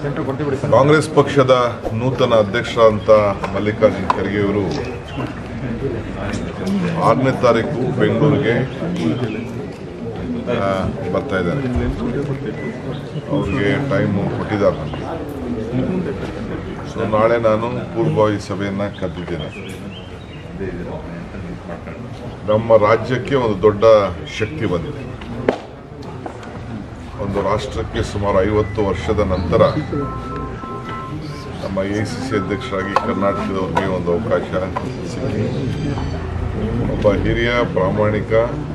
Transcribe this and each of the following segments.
ಕಾಂಗ್ರೆಸ್ ಪಕ್ಷದ ನೂತನ ಅಧ್ಯಕ್ಷ ಅಂತ ಮಲ್ಲಿಕಾರ್ಜುನ್ ಖರ್ಗೆ ಅವರು ಆರನೇ ತಾರೀಕು ಬೆಂಗಳೂರಿಗೆ ಆ, ಬರ್ತಾ ಇದ್ದಾರೆ ಅವ್ರಿಗೆ ಟೈಮು ಕೊಟ್ಟಿದ್ದಾರೆ ನನಗೆ ಸೊ ನಾಳೆ ನಾನು ಪೂರ್ವಭಾವಿ ಸಭೆಯನ್ನು ಕರೆದಿದ್ದೇನೆ ನಮ್ಮ ರಾಜ್ಯಕ್ಕೆ ಒಂದು ದೊಡ್ಡ ಶಕ್ತಿ ಬಂದಿದೆ ಒಂದು ರಾಷ್ಟ್ರಕ್ಕೆ ಸುಮಾರು ಐವತ್ತು ವರ್ಷದ ನಂತರ ನಮ್ಮ ಎ ಸಿ ಸಿ ಅಧ್ಯಕ್ಷರಾಗಿ ಕರ್ನಾಟಕದವ್ರಿಗೆ ಒಂದು ಅವಕಾಶ ಸಿಕ್ಕಿದೆ ಒಬ್ಬ ಹಿರಿಯ ಪ್ರಾಮಾಣಿಕ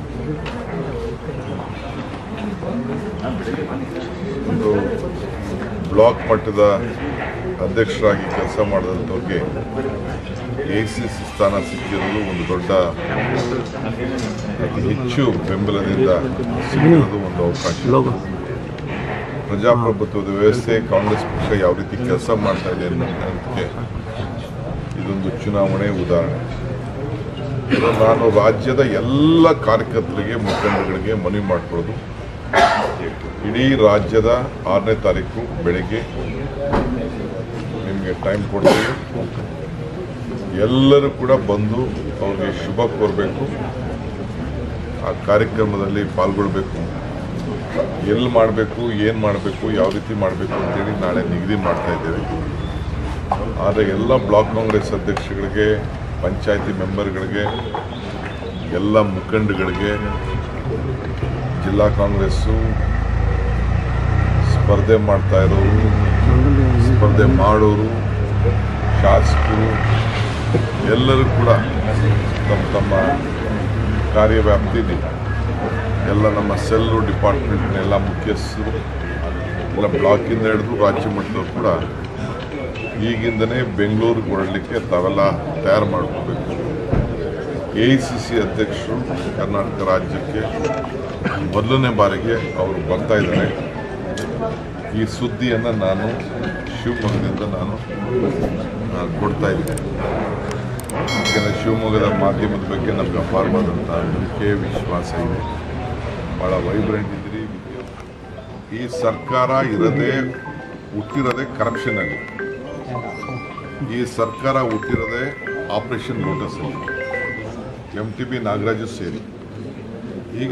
ಒಂದು ಬ್ಲಾಕ್ ಮಟ್ಟದ ಅಧ್ಯಕ್ಷರಾಗಿ ಕೆಲಸ ಮಾಡಿದಂಥವ್ರಿಗೆ ಎ ಸಿ ಸಿ ಸ್ಥಾನ ಸಿಕ್ಕಿರೋದು ಒಂದು ದೊಡ್ಡ ಅತಿ ಹೆಚ್ಚು ಬೆಂಬಲದಿಂದ ಸಿಕ್ಕಿರೋದು ಒಂದು ಅವಕಾಶ ಪ್ರಜಾಪ್ರಭುತ್ವದ ವ್ಯವಸ್ಥೆ ಕಾಂಗ್ರೆಸ್ ಪಕ್ಷ ಯಾವ ರೀತಿ ಕೆಲಸ ಮಾಡ್ತಾ ಇದೆ ಅನ್ನೋದಕ್ಕೆ ಇದೊಂದು ಚುನಾವಣೆ ಉದಾಹರಣೆ ಇದು ನಾನು ರಾಜ್ಯದ ಎಲ್ಲ ಕಾರ್ಯಕರ್ತರಿಗೆ ಮುಖಂಡಗಳಿಗೆ ಮನವಿ ಮಾಡಿಕೊಳ್ಳೋದು ಇಡೀ ರಾಜ್ಯದ ಆರನೇ ತಾರೀಕು ಬೆಳಗ್ಗೆ ನಿಮಗೆ ಟೈಮ್ ಕೊಡ್ತೀವಿ ಎಲ್ಲರೂ ಕೂಡ ಬಂದು ಅವ್ರಿಗೆ ಶುಭ ಕೋರಬೇಕು ಆ ಕಾರ್ಯಕ್ರಮದಲ್ಲಿ ಪಾಲ್ಗೊಳ್ಬೇಕು ಎಲ್ಲಿ ಮಾಡಬೇಕು ಏನು ಮಾಡಬೇಕು ಯಾವ ರೀತಿ ಮಾಡಬೇಕು ಅಂತೇಳಿ ನಾಳೆ ನಿಗದಿ ಮಾಡ್ತಾ ಇದ್ದೇವೆ ಆದರೆ ಎಲ್ಲ ಬ್ಲಾಕ್ ಕಾಂಗ್ರೆಸ್ ಅಧ್ಯಕ್ಷಗಳಿಗೆ ಪಂಚಾಯತಿ ಮೆಂಬರ್ಗಳಿಗೆ ಎಲ್ಲ ಮುಖಂಡಗಳಿಗೆ ಜಿಲ್ಲಾ ಕಾಂಗ್ರೆಸ್ಸು ಸ್ಪರ್ಧೆ ಮಾಡ್ತಾ ಇರೋರು ಸ್ಪರ್ಧೆ ಮಾಡೋರು ಶಾಸಕರು ಎಲ್ಲರೂ ಕೂಡ ತಮ್ಮ ತಮ್ಮ ಕಾರ್ಯವ್ಯಾಪ್ತಿಲಿ ಎಲ್ಲ ನಮ್ಮ ಸೆಲ್ಲು ಡಿಪಾರ್ಟ್ಮೆಂಟ್ನ ಎಲ್ಲ ಮುಖ್ಯಸ್ಥರು ಎಲ್ಲ ಬ್ಲಾಕಿಂದ ಹಿಡಿದು ರಾಜ್ಯ ಮಟ್ಟದವರು ಕೂಡ ಈಗಿಂದನೇ ಬೆಂಗಳೂರಿಗೆ ಹೊರಡಲಿಕ್ಕೆ ತಾವೆಲ್ಲ ತಯಾರು ಮಾಡ್ಕೋಬೇಕು ಎ ಐ ಸಿ ಸಿ ಅಧ್ಯಕ್ಷರು ಕರ್ನಾಟಕ ರಾಜ್ಯಕ್ಕೆ ಮೊದಲನೇ ಬಾರಿಗೆ ಅವರು ಬರ್ತಾ ಇದ್ದಾರೆ ಈ ಸುದ್ದಿಯನ್ನು ನಾನು ಶಿವಮೊಗ್ಗದಿಂದ ನಾನು ನಾನು ಕೊಡ್ತಾ ಇದ್ದೀನಿ ಯಾಕೆಂದರೆ ಶಿವಮೊಗ್ಗದ ಮಾಧ್ಯಮದ ಬಗ್ಗೆ ನಮಗೆ ಅಪಾರವಾದಂಥ ನಂಬಿಕೆ ವಿಶ್ವಾಸ ಇದೆ ಭಾಳ ವೈಬ್ರೆಂಟ್ ಇದ್ದೀರಿ ಈ ಸರ್ಕಾರ ಇರದೆ ಹುಟ್ಟಿರೋದೇ ಕರಪ್ಷನಲ್ಲಿ ಈ ಸರ್ಕಾರ ಹುಟ್ಟಿರೋದೇ ಆಪರೇಷನ್ ಲೋಟಸ್ ಅಲ್ಲಿ ಎಂ ಟಿ ಬಿ ನಾಗರಾಜು ಸೇರಿ ಈಗ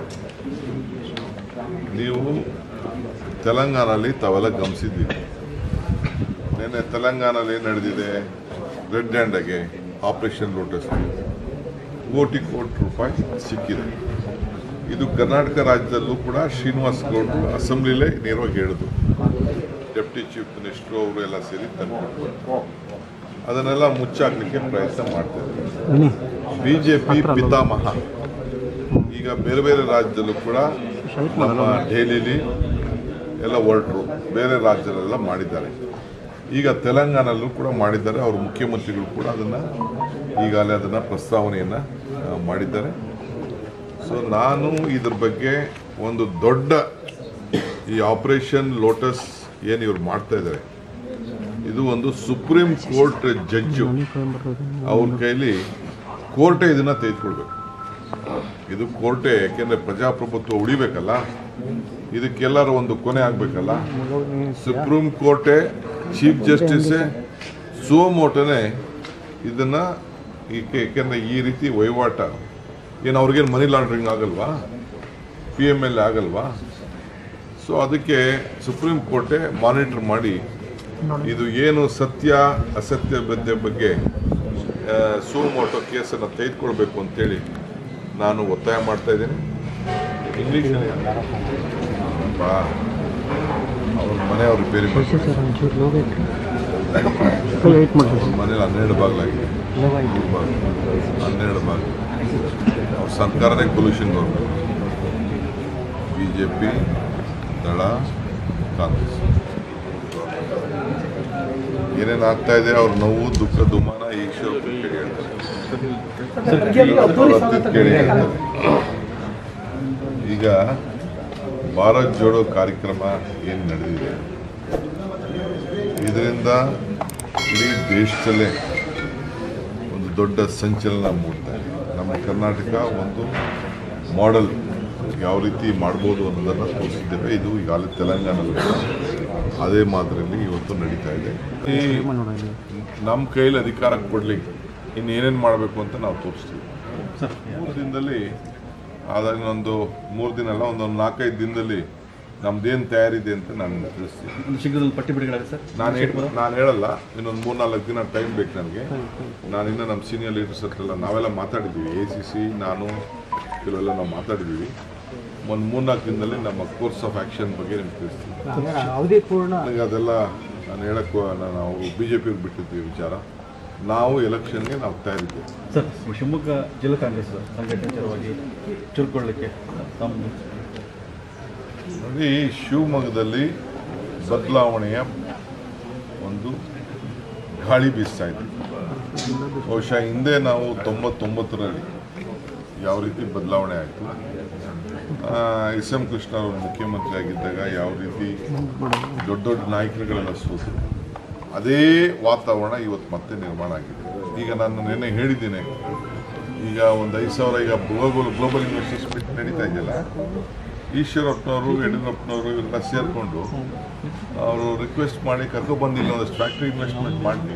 ನೀವು ತೆಲಂಗಾಣಲ್ಲಿ ತಾವೆಲ್ಲ ಗಮನಿಸಿದ್ದೀರಿ ನಿನ್ನೆ ತೆಲಂಗಾಣಲ್ಲಿ ಏನು ನಡೆದಿದೆ ರೆಡ್ ಹ್ಯಾಂಡಗೆ ಆಪರೇಷನ್ ಲೋಟಸ್ ಕೋಟಿ ಕೋಟಿ ರೂಪಾಯಿ ಸಿಕ್ಕಿದೆ ಇದು ಕರ್ನಾಟಕ ರಾಜ್ಯದಲ್ಲೂ ಕೂಡ ಶ್ರೀನಿವಾಸ್ ಗೌಡ್ರು ಅಸೆಂಬ್ಲಿಲೇ ನೇರವಾಗಿ ಹೇಳಿದ್ರು ಡೆಪ್ಟಿ ಚೀಫ್ ಮಿನಿಸ್ಟ್ರು ಅವರು ಎಲ್ಲ ಸೇರಿ ತಂದುಕೊಟ್ಟು ಅದನ್ನೆಲ್ಲ ಮುಚ್ಚಾಕ್ಲಿಕ್ಕೆ ಪ್ರಯತ್ನ ಮಾಡ್ತಿದ್ದಾರೆ ಬಿ ಜೆ ಪಿ ಪಿತಾಮಹ ಈಗ ಬೇರೆ ಬೇರೆ ರಾಜ್ಯದಲ್ಲೂ ಕೂಡ ನಮ್ಮ ದೆಹಲಿಲಿ ಎಲ್ಲ ಹೊರಟರು ಬೇರೆ ರಾಜ್ಯದಲ್ಲೆಲ್ಲ ಮಾಡಿದ್ದಾರೆ ಈಗ ತೆಲಂಗಾಣಲ್ಲೂ ಕೂಡ ಮಾಡಿದ್ದಾರೆ ಅವ್ರ ಮುಖ್ಯಮಂತ್ರಿಗಳು ಕೂಡ ಅದನ್ನು ಈಗಾಗಲೇ ಅದನ್ನು ಪ್ರಸ್ತಾವನೆಯನ್ನು ಆ, ಮಾಡಿದ್ದಾರೆ ಸೊ ನಾನು ಇದ್ರ ಬಗ್ಗೆ ಒಂದು ದೊಡ್ಡ ಈ ಆಪರೇಷನ್ ಲೋಟಸ್ ಏನು ಇವ್ರು ಮಾಡ್ತಾ ಇದ್ದಾರೆ ಇದು ಒಂದು ಸುಪ್ರೀಂ ಕೋರ್ಟ್ ಜಡ್ಜು ಅವ್ರ ಕೈಲಿ ಕೋರ್ಟೇ ಇದನ್ನ ತೆಗೆದುಕೊಳ್ಬೇಕು ಇದು ಕೋರ್ಟೇ ಯಾಕೆಂದ್ರೆ ಪ್ರಜಾಪ್ರಭುತ್ವ ಉಳಿಬೇಕಲ್ಲ ಇದಕ್ಕೆಲ್ಲರೂ ಒಂದು ಕೊನೆ ಆಗ್ಬೇಕಲ್ಲ ಸುಪ್ರೀಂ ಕೋರ್ಟೇ ಚೀಫ್ ಜಸ್ಟಿಸೇ ಸುವಮೋಟನೇ ಇದನ್ನ ಏಕೆ- ಏಕೆಂದ್ರೆ ಈ ರೀತಿ ವಹಿವಾಟ ಏನು ಅವ್ರಿಗೇನು ಮನಿ ಲಾಂಡ್ರಿಂಗ್ ಆಗಲ್ವಾ ಪಿ ಎಮ್ ಎಲ್ ಆಗಲ್ವಾ ಸೊ ಅದಕ್ಕೆ ಸುಪ್ರೀಂ ಕೋರ್ಟೇ ಮಾನಿಟರ್ ಮಾಡಿ ಇದು ಏನು ಸತ್ಯ ಅಸತ್ಯ ಬಗ್ಗೆ ಬಗ್ಗೆ ಸುಮೋಟೋ ಕೇಸನ್ನು ತೆಗೆದುಕೊಳ್ಬೇಕು ಅಂತೇಳಿ ನಾನು ಒತ್ತಾಯ ಮಾಡ್ತಾ ಇದ್ದೀನಿ ಇಂಗ್ಲೀಷ್ ಅವ್ರ ಮನೆಯವ್ರು ಬೇರೆ ವೆಯ್ಟ್ ಮಾಡಿ ಅವ್ರ ಮನೇಲಿ ಹನ್ನೆರಡು ಬಾಗಿಲಾಗಿದೆ ಮೂರು ಬಾಗಿಲು ಹನ್ನೆರಡು ಬಾಗಿಲು ಅವ್ರ ಸರ್ಕಾರನೇ pollution government B J P Dal Congress ಏನೇನು ಆಗ್ತಾ ಇದೆ ಅವ್ರ ನೋವು ದುಃಖ ದುಮಾನ ಈಶ್ವರ ಕೇಳಿ ಹೇಳ್ತಾರೆ ಅವ್ರ ಹತ್ತಿರ ಕೇಳಿ ಹೇಳ್ತಾರೆ ಈಗ ಭಾರತ್ ಜೋಡೋ ಕಾರ್ಯಕ್ರಮ ಏನು ನಡೆದಿದೆ ಇದರಿಂದ ಇಡೀ ದೇಶದಲ್ಲೇ ಒಂದು ದೊಡ್ಡ ಸಂಚಲನ ಮೂಡ್ತಾ ಇದೆ ನಮ್ಮ ಕರ್ನಾಟಕ ಒಂದು ಮಾಡೆಲ್ ಯಾವ ರೀತಿ ಮಾಡ್ಬೋದು ಅನ್ನೋದನ್ನು ತೋರಿಸಿದ್ದೇವೆ ಇದು ಈಗಾಗಲೇ ತೆಲಂಗಾಣದಲ್ಲಿ ಅದೇ ಮಾದರಿಯಲ್ಲಿ ಇವತ್ತು ನಡೀತಾ ಇದೆ ಈ ನಮ್ಮ ಕೈಯಲ್ಲಿ ಅಧಿಕಾರ ಕೊಡಲಿ ಇನ್ನೇನೇನು ಮಾಡಬೇಕು ಅಂತ ನಾವು ತೋರಿಸ್ತೀವಿ ಮೂರು ದಿನದಲ್ಲಿ ಆದಾಗ ಒಂದು ಮೂರು ದಿನ ಅಲ್ಲ ಒಂದೊಂದು ನಾಲ್ಕೈದು ದಿನದಲ್ಲಿ ನಮ್ದೇನು ತಯಾರಿದೆ ಅಂತ ನಾನು ತಿಳಿಸ್ತೀನಿ ಒಂದು ಶೀಘ್ರದಲ್ಲಿ ಪಟ್ಟಿ ಬಿಡುಗಡೆ ಸರ್ ನಾನು ಹೇಳ- ನಾನು ಹೇಳಲ್ಲ ಇನ್ನೊಂದು ಮೂರ್ನಾಲ್ಕು ದಿನ ಟೈಮ್ ಬೇಕು ನನಗೆ ನಾನು ಇನ್ನೂ ನಮ್ಮ ಸೀನಿಯರ್ ಲೀಡರ್ಸ್ ಹತ್ರ ನಾವೆಲ್ಲ ಮಾತಾಡಿದ್ದೀವಿ ಎ ಸಿ ಸಿ ನಾನು ಕೆಲವೆಲ್ಲ ನಾವು ಮಾತಾಡಿದ್ದೀವಿ ಒಂದು ಮೂರ್ನಾಲ್ಕು ದಿನದಲ್ಲಿ ನಮ್ಮ ಕೋರ್ಸ್ ಆಫ್ ಆ್ಯಕ್ಷನ್ ಬಗ್ಗೆ ನಿಮ್ಗೆ ತಿಳಿಸ್ತೀನಿ ಅವಧಿ ಪೂರ್ಣ ನನಗೆ ಅದೆಲ್ಲ ನಾನು ಹೇಳಕ್ಕೂ ನಾವು ಬಿ ಜೆ ಪಿಗೆ ಬಿಟ್ಟಿದ್ದೀವಿ ವಿಚಾರ ನಾವು ಎಲೆಕ್ಷನ್ಗೆ ನಾವು ತಯಾರಿದ್ದೇವೆ ಸರ್ ಶಿವಮೊಗ್ಗ ಜಿಲ್ಲಾ ಕಾಂಗ್ರೆಸ್ ಸಂಘಟನೆಪರವಾಗಿ ಚುರುಕೊಳ್ಳಿಕ್ಕೆ ತಮ್ಮ ನೋಡಿ ಶಿವಮೊಗ್ಗದಲ್ಲಿ ಬದಲಾವಣೆಯ ಒಂದು ಗಾಳಿ ಬೀಸ್ತಾ ಇದೆ ಬಹುಶಃ ಹಿಂದೆ ನಾವು ತೊಂಬತ್ತೊಂಬತ್ತರಲ್ಲಿ ಯಾವ ರೀತಿ ಬದಲಾವಣೆ ಆಯಿತು ಎಸ್ ಎಂ ಕೃಷ್ಣ ಅವರು ಮುಖ್ಯಮಂತ್ರಿ ಆಗಿದ್ದಾಗ ಯಾವ ರೀತಿ ದೊಡ್ಡ ದೊಡ್ಡ ನಾಯಕರುಗಳೆಲ್ಲ ಸೋತು ಅದೇ ವಾತಾವರಣ ಇವತ್ತು ಮತ್ತೆ ನಿರ್ಮಾಣ ಆಗಿದೆ ಈಗ ನಾನು ನಿನ್ನೆ ಹೇಳಿದ್ದೀನಿ ಈಗ ಒಂದು ಐದು ಸಾವಿರ ಈಗ ಗ್ಲೋಬಲ್ ಗ್ಲೋಬಲ್ ಇನ್ವೆಸ್ಟರ್ಸ್ ಮೀಟ್ ನಡೀತಾ ಇದೆಯಲ್ಲ ಈಶ್ವರಪ್ಪನವರು ಯಡಿಯೂರಪ್ಪನವರು ಇವರೆಲ್ಲ ಸೇರಿಕೊಂಡು ಅವರು ರಿಕ್ವೆಸ್ಟ್ ಮಾಡಿ ಕರ್ಕೊಬಂದು ಇಲ್ಲಿ ಒಂದಷ್ಟು ಫ್ಯಾಕ್ಟ್ರಿ ಇನ್ವೆಸ್ಟ್ಮೆಂಟ್ ಮಾಡಿ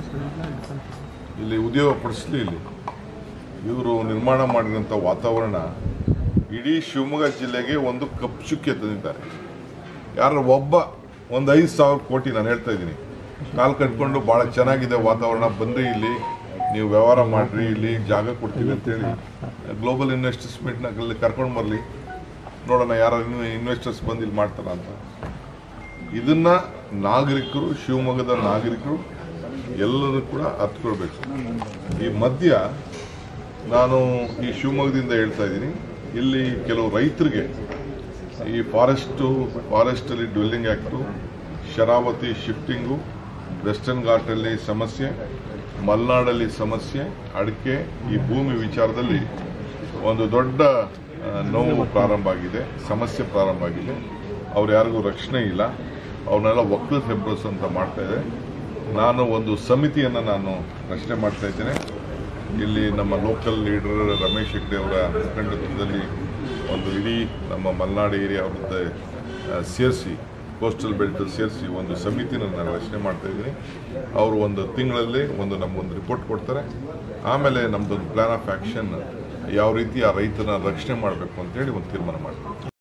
ಇಲ್ಲಿ ಉದ್ಯೋಗ ಪಡಿಸ್ಲಿ ಇಲ್ಲಿ ಇವರು ನಿರ್ಮಾಣ ಮಾಡಿರೋಂಥ ವಾತಾವರಣ ಇಡೀ ಶಿವಮೊಗ್ಗ ಜಿಲ್ಲೆಗೆ ಒಂದು ಕಪ್ಪು ಚುಕ್ಕೆ ತಂದಿದ್ದಾರೆ ಯಾರು ಒಬ್ಬ ಒಂದು ಐದು ಸಾವಿರ ಕೋಟಿ ನಾನು ಹೇಳ್ತಾ ಇದ್ದೀನಿ ಕಾಲು ಕಟ್ಕೊಂಡು ಭಾಳ ಚೆನ್ನಾಗಿದೆ ವಾತಾವರಣ ಬಂದ್ರಿ ಇಲ್ಲಿ ನೀವು ವ್ಯವಹಾರ ಮಾಡ್ರಿ ಇಲ್ಲಿ ಜಾಗ ಕೊಡ್ತೀವಿ ಅಂತೇಳಿ ಗ್ಲೋಬಲ್ ಇನ್ವೆಸ್ಟರ್ಸ್ ಮೀಟ್ನ ಅಲ್ಲಿ ಕರ್ಕೊಂಡು ಬರಲಿ ನೋಡೋಣ ಯಾರು ಇನ್ವೆಸ್ಟರ್ಸ್ ಬಂದು ಇಲ್ಲಿ ಮಾಡ್ತಾರ ಅಂತ ಇದನ್ನ ನಾಗರಿಕರು ಶಿವಮೊಗ್ಗದ ನಾಗರಿಕರು ಎಲ್ಲರೂ ಕೂಡ ಅರ್ಥಕೊಳ್ಬೇಕು ಈ ಮಧ್ಯ ನಾನು ಈ ಶಿವಮೊಗ್ಗದಿಂದ ಹೇಳ್ತಾ ಇದ್ದೀನಿ ಇಲ್ಲಿ ಕೆಲವು ರೈತರಿಗೆ ಈ ಫಾರೆಸ್ಟು ಫಾರೆಸ್ಟಲ್ಲಿ dwelling act Sharavathi shifting western ಘಾಟಲ್ಲಿ ಸಮಸ್ಯೆ ಮಲೆನಾಡಲ್ಲಿ ಸಮಸ್ಯೆ ಅಡಿಕೆ ಈ ಭೂಮಿ ವಿಚಾರದಲ್ಲಿ ಒಂದು ದೊಡ್ಡ ಆ, ನೋವು ಪ್ರಾರಂಭ ಆಗಿದೆ ಸಮಸ್ಯೆ ಪ್ರಾರಂಭ ಆಗಿದೆ ಅವ್ರು ಯಾರಿಗೂ ರಕ್ಷಣೆ ಇಲ್ಲ ಅವನ್ನೆಲ್ಲ ಒಕ್ಕಲು ಹೆಬ್ಬರ್ಸ್ ಅಂತ ಮಾಡ್ತಾ ಇದೆ ನಾನು ಒಂದು ಸಮಿತಿಯನ್ನು ನಾನು ರಚನೆ ಮಾಡ್ತಾ ಇದ್ದೇನೆ ಇಲ್ಲಿ ನಮ್ಮ ಲೋಕಲ್ ಲೀಡರ್ ರಮೇಶ್ ಹೆಗ್ಡೆ ಅವರ ಮುಖಂಡತ್ವದಲ್ಲಿ ಒಂದು ಇಡೀ ನಮ್ಮ ಮಲೆನಾಡು ಏರಿಯಾ ಅವ್ರದ್ದು ಸೇರಿಸಿ ಕೋಸ್ಟಲ್ ಬೆಲ್ಟ್ ಸೇರಿಸಿ ಒಂದು ಸಮಿತಿನ ನಾನು ರಚನೆ ಮಾಡ್ತಾ ಇದ್ದೀನಿ ಅವರು ಒಂದು ತಿಂಗಳಲ್ಲಿ ಒಂದು ನಮಗೊಂದು ರಿಪೋರ್ಟ್ ಕೊಡ್ತಾರೆ ಆಮೇಲೆ ನಮ್ಮದೊಂದು ಪ್ಲಾನ್ ಆಫ್ ಆ್ಯಕ್ಷನ್ ಯಾವ ರೀತಿ ಆ ರೈತನ ರಕ್ಷಣೆ ಮಾಡಬೇಕು ಅಂತೇಳಿ ಒಂದು ತೀರ್ಮಾನ ಮಾಡ್ತೀವಿ